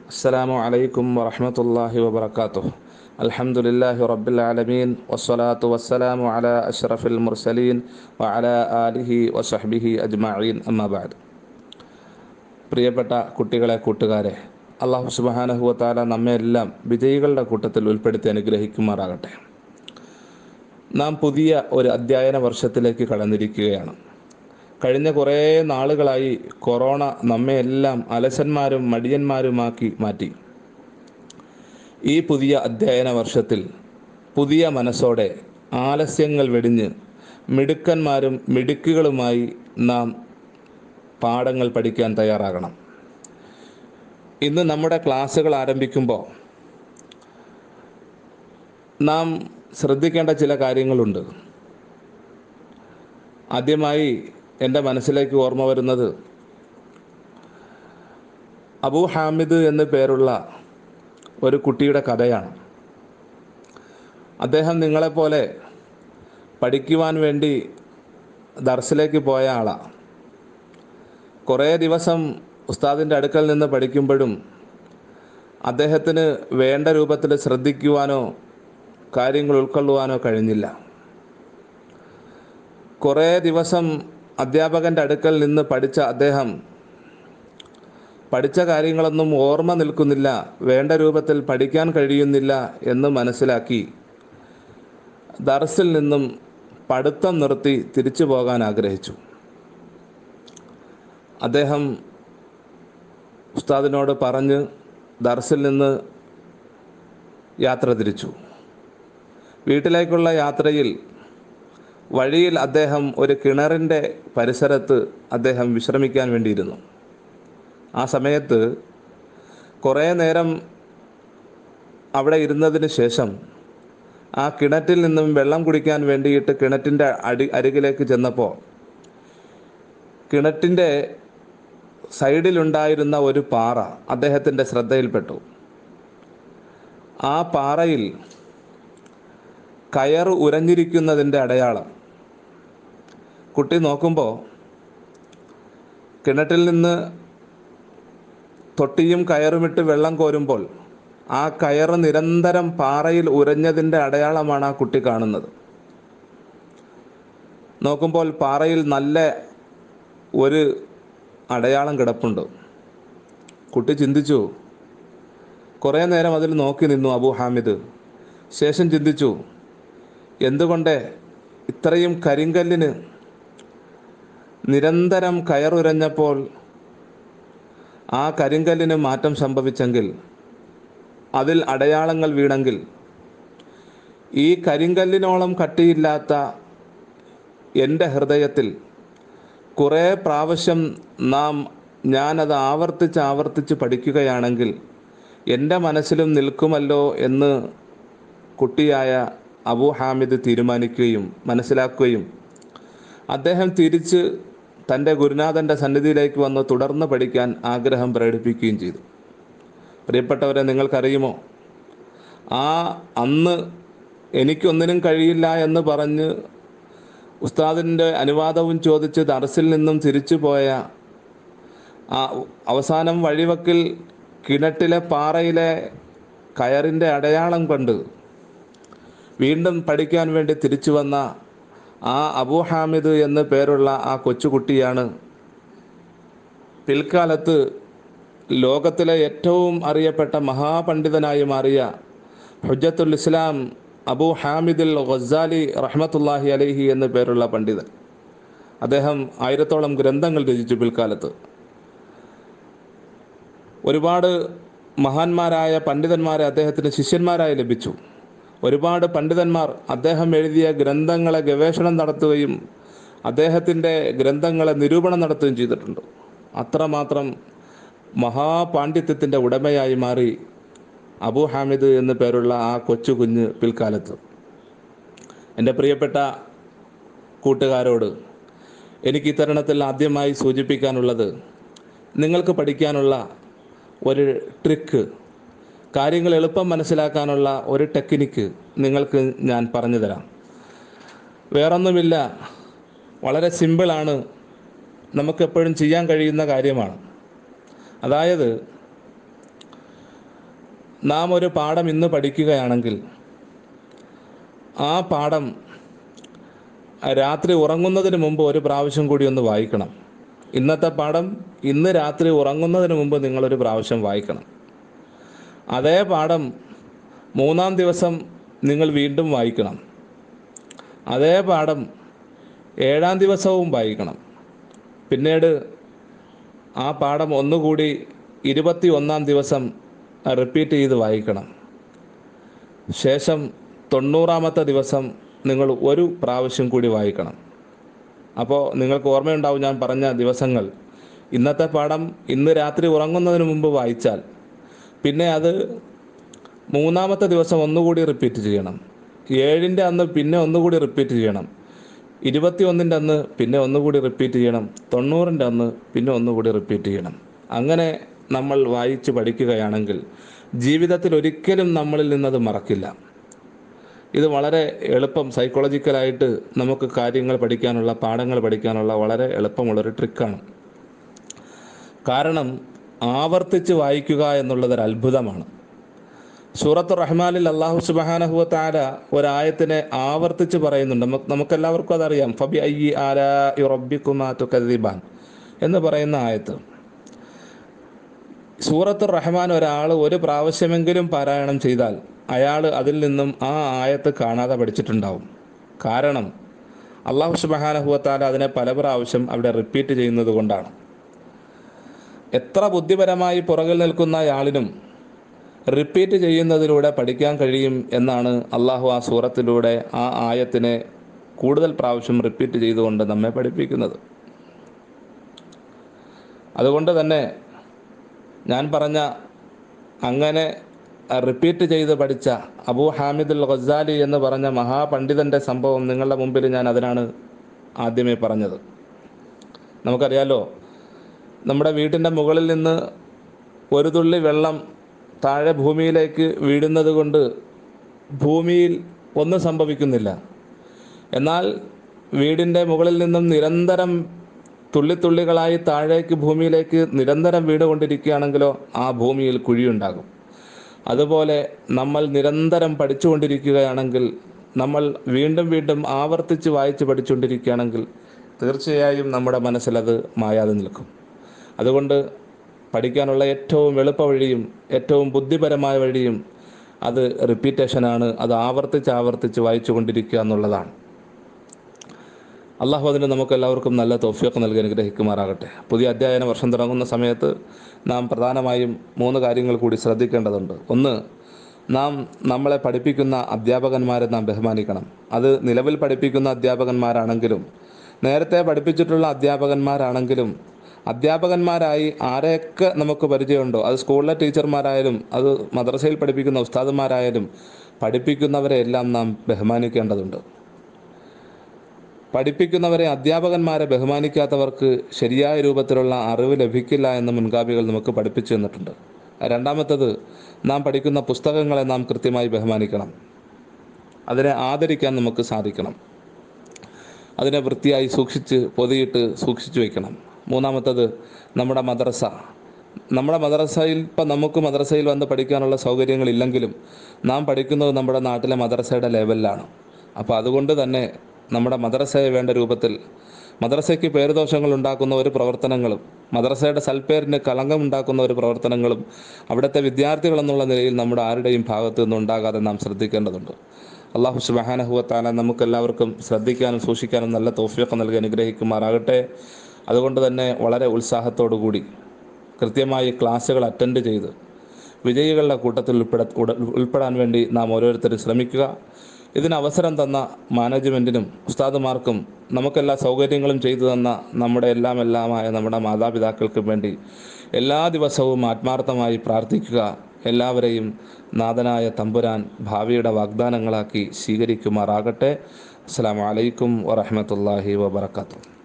السلام عليكم ورحمة الله وبركاته الحمد لله رب العالمين والصلاة والسلام على أشرف المرسلين وعلى آله وصحبه أجمعين أما بعد പ്രിയപ്പെട്ട കുട്ടികളെ കൂട്ടുകാരെ അള്ളാഹു സുബാനഹുവത്താല നമ്മെ എല്ലാം വിജയികളുടെ കൂട്ടത്തിൽ ഉൾപ്പെടുത്തി അനുഗ്രഹിക്കുമാറാകട്ടെ നാം പുതിയ ഒരു അധ്യയന വർഷത്തിലേക്ക് കടന്നിരിക്കുകയാണ് കഴിഞ്ഞ കുറേ നാളുകളായി കൊറോണ നമ്മെ എല്ലാം അലസന്മാരും മടിയന്മാരുമാക്കി മാറ്റി ഈ പുതിയ അധ്യയന വർഷത്തിൽ പുതിയ മനസ്സോടെ ആലസ്യങ്ങൾ വെടിഞ്ഞ് മിടുക്കന്മാരും മിടുക്കുകളുമായി നാം പാഠങ്ങൾ പഠിക്കാൻ തയ്യാറാകണം ഇന്ന് നമ്മുടെ ക്ലാസ്സുകൾ ആരംഭിക്കുമ്പോൾ നാം ശ്രദ്ധിക്കേണ്ട ചില കാര്യങ്ങളുണ്ട് ആദ്യമായി എൻ്റെ മനസ്സിലേക്ക് ഓർമ്മ വരുന്നത് അബൂ ഹാമിദ് എന്ന് പേരുള്ള ഒരു കുട്ടിയുടെ കഥയാണ് അദ്ദേഹം നിങ്ങളെപ്പോലെ പഠിക്കുവാൻ വേണ്ടി ദർസിലേക്ക് പോയ ആളാണ് കുറേ ദിവസം ഉസ്താദിൻ്റെ അടുക്കൽ നിന്ന് പഠിക്കുമ്പോഴും അദ്ദേഹത്തിന് വേണ്ട രൂപത്തിൽ ശ്രദ്ധിക്കുവാനോ കാര്യങ്ങൾ ഉൾക്കൊള്ളുവാനോ കഴിഞ്ഞില്ല കുറേ ദിവസം അധ്യാപകൻ്റെ അടുക്കൽ നിന്ന് പഠിച്ച അദ്ദേഹം പഠിച്ച കാര്യങ്ങളൊന്നും ഓർമ്മ നിൽക്കുന്നില്ല വേണ്ട രൂപത്തിൽ പഠിക്കാൻ കഴിയുന്നില്ല എന്ന് മനസ്സിലാക്കി ദർസിൽ നിന്നും പഠിത്തം നിർത്തി തിരിച്ചു പോകാൻ ആഗ്രഹിച്ചു അദ്ദേഹം ഉസ്താദിനോട് പറഞ്ഞ് ദർസിൽ നിന്ന് യാത്ര തിരിച്ചു വീട്ടിലേക്കുള്ള യാത്രയിൽ വഴിയിൽ അദ്ദേഹം ഒരു കിണറിൻ്റെ പരിസരത്ത് അദ്ദേഹം വിശ്രമിക്കാൻ വേണ്ടിയിരുന്നു ആ സമയത്ത് കുറേ നേരം അവിടെ ഇരുന്നതിന് ശേഷം ആ കിണറ്റിൽ നിന്നും വെള്ളം കുടിക്കാൻ വേണ്ടിയിട്ട് കിണറ്റിൻ്റെ അടി അരികിലേക്ക് ചെന്നപ്പോൾ കിണറ്റിൻ്റെ സൈഡിലുണ്ടായിരുന്ന ഒരു പാറ അദ്ദേഹത്തിൻ്റെ ശ്രദ്ധയിൽപ്പെട്ടു ആ പാറയിൽ കയർ ഉരഞ്ഞിരിക്കുന്നതിൻ്റെ അടയാളം കുട്ടി നോക്കുമ്പോൾ കിണറ്റിൽ നിന്ന് തൊട്ടിയും കയറുമിട്ട് വെള്ളം കോരുമ്പോൾ ആ കയർ നിരന്തരം പാറയിൽ ഉരഞ്ഞതിൻ്റെ അടയാളമാണ് ആ കുട്ടി കാണുന്നത് നോക്കുമ്പോൾ പാറയിൽ നല്ല ഒരു അടയാളം കിടപ്പുണ്ട് കുട്ടി ചിന്തിച്ചു കുറേ നേരം അതിൽ നോക്കി നിന്നു അബു ഹാമിദ് ശേഷം ചിന്തിച്ചു എന്തുകൊണ്ട് ഇത്രയും കരിങ്കല്ലിന് നിരന്തരം കയറുരഞ്ഞപ്പോൾ ആ കരിങ്കല്ലിന് മാറ്റം സംഭവിച്ചെങ്കിൽ അതിൽ അടയാളങ്ങൾ വീണെങ്കിൽ ഈ കരിങ്കല്ലിനോളം കട്ടിയില്ലാത്ത എൻ്റെ ഹൃദയത്തിൽ കുറേ പ്രാവശ്യം നാം ഞാനത് ആവർത്തിച്ച് ആവർത്തിച്ച് പഠിക്കുകയാണെങ്കിൽ എൻ്റെ മനസ്സിലും നിൽക്കുമല്ലോ എന്ന് കുട്ടിയായ അബു ഹാമിദ് തീരുമാനിക്കുകയും മനസ്സിലാക്കുകയും അദ്ദേഹം തിരിച്ച് തൻ്റെ ഗുരുനാഥൻ്റെ സന്നിധിയിലേക്ക് വന്ന് തുടർന്ന് പഠിക്കാൻ ആഗ്രഹം പ്രകടിപ്പിക്കുകയും ചെയ്തു പ്രിയപ്പെട്ടവരെ നിങ്ങൾക്കറിയുമോ ആ അന്ന് എനിക്കൊന്നിനും കഴിയില്ല എന്ന് പറഞ്ഞ് ഉസ്താദിൻ്റെ അനുവാദവും ചോദിച്ച് ദർസിൽ നിന്നും തിരിച്ചു പോയ ആ അവസാനം വഴിവക്കിൽ കിണറ്റിലെ പാറയിലെ കയറിൻ്റെ അടയാളം കണ്ട് വീണ്ടും പഠിക്കാൻ വേണ്ടി തിരിച്ചു വന്ന ആ അബു ഹാമിദ് എന്ന് പേരുള്ള ആ കൊച്ചുകുട്ടിയാണ് പിൽക്കാലത്ത് ലോകത്തിലെ ഏറ്റവും അറിയപ്പെട്ട മഹാപണ്ഡിതനായി മാറിയ ഹുജത്തുൽ ഇസ്ലാം അബു ഹാമിദുൽ ഗസാലി റഹ്മത്തുല്ലാഹി അലൈഹി എന്ന് പേരുള്ള പണ്ഡിതൻ അദ്ദേഹം ആയിരത്തോളം ഗ്രന്ഥങ്ങൾ രചിച്ചു പിൽക്കാലത്ത് ഒരുപാട് മഹാന്മാരായ പണ്ഡിതന്മാരെ അദ്ദേഹത്തിന് ശിഷ്യന്മാരായി ലഭിച്ചു ഒരുപാട് പണ്ഡിതന്മാർ അദ്ദേഹം എഴുതിയ ഗ്രന്ഥങ്ങളെ ഗവേഷണം നടത്തുകയും അദ്ദേഹത്തിൻ്റെ ഗ്രന്ഥങ്ങളെ നിരൂപണം നടത്തുകയും ചെയ്തിട്ടുണ്ട് അത്രമാത്രം മഹാപാണ്ഡിത്യത്തിൻ്റെ ഉടമയായി മാറി അബു ഹാമിദ് എന്നു പേരുള്ള ആ കൊച്ചു കുഞ്ഞ് പിൽക്കാലത്ത് എൻ്റെ പ്രിയപ്പെട്ട കൂട്ടുകാരോട് എനിക്ക് ഇത്തരണത്തിൽ ആദ്യമായി സൂചിപ്പിക്കാനുള്ളത് നിങ്ങൾക്ക് പഠിക്കാനുള്ള ഒരു ട്രിക്ക് കാര്യങ്ങൾ എളുപ്പം മനസ്സിലാക്കാനുള്ള ഒരു ടെക്നിക്ക് നിങ്ങൾക്ക് ഞാൻ പറഞ്ഞു തരാം വേറൊന്നുമില്ല വളരെ സിമ്പിളാണ് നമുക്കെപ്പോഴും ചെയ്യാൻ കഴിയുന്ന കാര്യമാണ് അതായത് നാം ഒരു പാഠം ഇന്ന് പഠിക്കുകയാണെങ്കിൽ ആ പാഠം രാത്രി ഉറങ്ങുന്നതിന് മുമ്പ് ഒരു പ്രാവശ്യം കൂടി ഒന്ന് വായിക്കണം ഇന്നത്തെ പാഠം ഇന്ന് രാത്രി ഉറങ്ങുന്നതിന് മുമ്പ് നിങ്ങളൊരു പ്രാവശ്യം വായിക്കണം അതേ പാഠം മൂന്നാം ദിവസം നിങ്ങൾ വീണ്ടും വായിക്കണം അതേ പാഠം ഏഴാം ദിവസവും വായിക്കണം പിന്നീട് ആ പാഠം ഒന്നുകൂടി ഇരുപത്തി ഒന്നാം ദിവസം റിപ്പീറ്റ് ചെയ്ത് വായിക്കണം ശേഷം തൊണ്ണൂറാമത്തെ ദിവസം നിങ്ങൾ ഒരു പ്രാവശ്യം കൂടി വായിക്കണം അപ്പോൾ നിങ്ങൾക്ക് ഓർമ്മയുണ്ടാവും ഞാൻ പറഞ്ഞ ദിവസങ്ങൾ ഇന്നത്തെ പാഠം ഇന്ന് രാത്രി ഉറങ്ങുന്നതിന് മുമ്പ് വായിച്ചാൽ പിന്നെ അത് മൂന്നാമത്തെ ദിവസം ഒന്നുകൂടി റിപ്പീറ്റ് ചെയ്യണം ഏഴിൻ്റെ അന്ന് പിന്നെ ഒന്നുകൂടി റിപ്പീറ്റ് ചെയ്യണം ഇരുപത്തി ഒന്നിൻ്റെ അന്ന് പിന്നെ ഒന്നുകൂടി റിപ്പീറ്റ് ചെയ്യണം തൊണ്ണൂറിൻ്റെ അന്ന് പിന്നെ ഒന്നുകൂടി റിപ്പീറ്റ് ചെയ്യണം അങ്ങനെ നമ്മൾ വായിച്ച് പഠിക്കുകയാണെങ്കിൽ ജീവിതത്തിൽ ഒരിക്കലും നമ്മളിൽ നിന്നത് മറക്കില്ല ഇത് വളരെ എളുപ്പം സൈക്കോളജിക്കലായിട്ട് നമുക്ക് കാര്യങ്ങൾ പഠിക്കാനുള്ള പാഠങ്ങൾ പഠിക്കാനുള്ള വളരെ എളുപ്പമുള്ളൊരു ട്രിക്കാണ് കാരണം ആവർത്തിച്ച് വായിക്കുക എന്നുള്ളത് ഒരു അത്ഭുതമാണ് സൂറത്ത് റഹ്മാനിൽ അള്ളാഹു സുബാനഹുവ താര ഒരായത്തിനെ ആവർത്തിച്ച് പറയുന്നുണ്ട് നമുക്ക് നമുക്കെല്ലാവർക്കും അതറിയാം ഫബി അയ്യി ആരാ റബ്ബിക്കുമാ തുക്കദ്ദിബാൻ എന്ന് പറയുന്ന ആയത്ത് സൂറത്ത് റഹ്മാൻ ഒരാൾ ഒരു പ്രാവശ്യമെങ്കിലും പാരായണം ചെയ്താൽ അയാൾ അതിൽ നിന്നും ആ ആയത്ത് കാണാതെ പഠിച്ചിട്ടുണ്ടാവും കാരണം അള്ളാഹു സുബഹാനഹുവത്താല അതിനെ പല പ്രാവശ്യം അവിടെ റിപ്പീറ്റ് ചെയ്യുന്നത് കൊണ്ടാണ് എത്ര ബുദ്ധിപരമായി പുറകിൽ നിൽക്കുന്ന ആളിനും റിപ്പീറ്റ് ചെയ്യുന്നതിലൂടെ പഠിക്കാൻ കഴിയും എന്നാണ് അള്ളാഹു ആ സൂറത്തിലൂടെ ആ ആയത്തിനെ കൂടുതൽ പ്രാവശ്യം റിപ്പീറ്റ് ചെയ്തുകൊണ്ട് നമ്മെ പഠിപ്പിക്കുന്നത് അതുകൊണ്ട് തന്നെ ഞാൻ പറഞ്ഞ അങ്ങനെ റിപ്പീറ്റ് ചെയ്ത് പഠിച്ച അബൂ ഹാമിദുൽ ഖസാലി എന്ന് പറഞ്ഞ മഹാപണ്ഡിതൻ്റെ സംഭവം നിങ്ങളുടെ മുമ്പിൽ ഞാൻ അതിനാണ് ആദ്യമേ പറഞ്ഞത് നമുക്കറിയാലോ നമ്മുടെ വീട്ടിൻ്റെ മുകളിൽ നിന്ന് ഒരു തുള്ളി വെള്ളം താഴെ ഭൂമിയിലേക്ക് വീഴുന്നത് കൊണ്ട് ഭൂമിയിൽ ഒന്നും സംഭവിക്കുന്നില്ല എന്നാൽ വീടിൻ്റെ മുകളിൽ നിന്നും നിരന്തരം തുള്ളിത്തുള്ളികളായി താഴേക്ക് ഭൂമിയിലേക്ക് നിരന്തരം വീണുകൊണ്ടിരിക്കുകയാണെങ്കിലോ ആ ഭൂമിയിൽ കുഴിയുണ്ടാകും അതുപോലെ നമ്മൾ നിരന്തരം പഠിച്ചുകൊണ്ടിരിക്കുകയാണെങ്കിൽ നമ്മൾ വീണ്ടും വീണ്ടും ആവർത്തിച്ച് വായിച്ച് പഠിച്ചുകൊണ്ടിരിക്കുകയാണെങ്കിൽ തീർച്ചയായും നമ്മുടെ മനസ്സിലത് മായാതെ നിൽക്കും അതുകൊണ്ട് പഠിക്കാനുള്ള ഏറ്റവും എളുപ്പ വഴിയും ഏറ്റവും ബുദ്ധിപരമായ വഴിയും അത് റിപ്പീറ്റേഷനാണ് അത് ആവർത്തിച്ച് ആവർത്തിച്ച് വായിച്ചു കൊണ്ടിരിക്കുക എന്നുള്ളതാണ് അള്ളാഹു അതിന് നമുക്ക് എല്ലാവർക്കും നല്ല തോഫിയൊക്കെ നൽകി അനുഗ്രഹിക്കുമാറാകട്ടെ പുതിയ അധ്യയന വർഷം തുടങ്ങുന്ന സമയത്ത് നാം പ്രധാനമായും മൂന്ന് കാര്യങ്ങൾ കൂടി ശ്രദ്ധിക്കേണ്ടതുണ്ട് ഒന്ന് നാം നമ്മളെ പഠിപ്പിക്കുന്ന അധ്യാപകന്മാരെ നാം ബഹുമാനിക്കണം അത് നിലവിൽ പഠിപ്പിക്കുന്ന അധ്യാപകന്മാരാണെങ്കിലും നേരത്തെ പഠിപ്പിച്ചിട്ടുള്ള അധ്യാപകന്മാരാണെങ്കിലും അധ്യാപകന്മാരായി ആരെയൊക്കെ നമുക്ക് പരിചയമുണ്ടോ അത് സ്കൂളിലെ ടീച്ചർമാരായാലും അത് മദ്രസയിൽ പഠിപ്പിക്കുന്ന ഉസ്താദന്മാരായാലും പഠിപ്പിക്കുന്നവരെ എല്ലാം നാം ബഹുമാനിക്കേണ്ടതുണ്ട് പഠിപ്പിക്കുന്നവരെ അധ്യാപകന്മാരെ ബഹുമാനിക്കാത്തവർക്ക് ശരിയായ രൂപത്തിലുള്ള അറിവ് ലഭിക്കില്ല എന്ന് മുൻഗാമികൾ നമുക്ക് പഠിപ്പിച്ചു തന്നിട്ടുണ്ട് രണ്ടാമത്തത് നാം പഠിക്കുന്ന പുസ്തകങ്ങളെ നാം കൃത്യമായി ബഹുമാനിക്കണം അതിനെ ആദരിക്കാൻ നമുക്ക് സാധിക്കണം അതിനെ വൃത്തിയായി സൂക്ഷിച്ച് പൊതിയിട്ട് സൂക്ഷിച്ചു വയ്ക്കണം മൂന്നാമത്തത് നമ്മുടെ മദ്രസ നമ്മുടെ മദ്രസയിൽ ഇപ്പം നമുക്ക് മദ്രസയിൽ വന്ന് പഠിക്കാനുള്ള സൗകര്യങ്ങളില്ലെങ്കിലും നാം പഠിക്കുന്നത് നമ്മുടെ നാട്ടിലെ മദ്രസയുടെ ലെവലിലാണ് അപ്പോൾ അതുകൊണ്ട് തന്നെ നമ്മുടെ മദ്രസയെ വേണ്ട രൂപത്തിൽ മദ്രസയ്ക്ക് പേരുദോഷങ്ങൾ ഉണ്ടാക്കുന്ന ഒരു പ്രവർത്തനങ്ങളും മദ്രസയുടെ സൽപ്പേരിന് കളങ്കം ഉണ്ടാക്കുന്ന ഒരു പ്രവർത്തനങ്ങളും അവിടുത്തെ വിദ്യാർത്ഥികൾ എന്നുള്ള നിലയിൽ നമ്മുടെ ആരുടെയും ഭാഗത്തു നിന്ന് ഉണ്ടാകാതെ നാം ശ്രദ്ധിക്കേണ്ടതുണ്ട് അള്ളാഹു സുബഹാനഹുവത്താല നമുക്കെല്ലാവർക്കും ശ്രദ്ധിക്കാനും സൂക്ഷിക്കാനും നല്ല തോഫിയൊക്കെ നൽകി അനുഗ്രഹിക്കുമാറാകട്ടെ അതുകൊണ്ട് തന്നെ വളരെ ഉത്സാഹത്തോടു കൂടി കൃത്യമായി ക്ലാസ്സുകൾ അറ്റൻഡ് ചെയ്ത് വിജയികളുടെ കൂട്ടത്തിൽ ഉൾപ്പെട ഉട- ഉൾപ്പെടാൻ വേണ്ടി നാം ഓരോരുത്തരും ശ്രമിക്കുക ഇതിന് അവസരം തന്ന മാനേജ്മെൻറ്റിനും ഉസ്താദുമാർക്കും നമുക്കെല്ലാ സൗകര്യങ്ങളും ചെയ്തു തന്ന നമ്മുടെ എല്ലാം എല്ലാമായ നമ്മുടെ മാതാപിതാക്കൾക്കും വേണ്ടി എല്ലാ ദിവസവും ആത്മാർത്ഥമായി പ്രാർത്ഥിക്കുക എല്ലാവരെയും നാഥനായ തമ്പുരാൻ ഭാവിയുടെ വാഗ്ദാനങ്ങളാക്കി സ്വീകരിക്കുമാറാകട്ടെ അസ്സാം വലൈക്കും വറഹമത്തല്ലാഹി വബർക്കാത്തു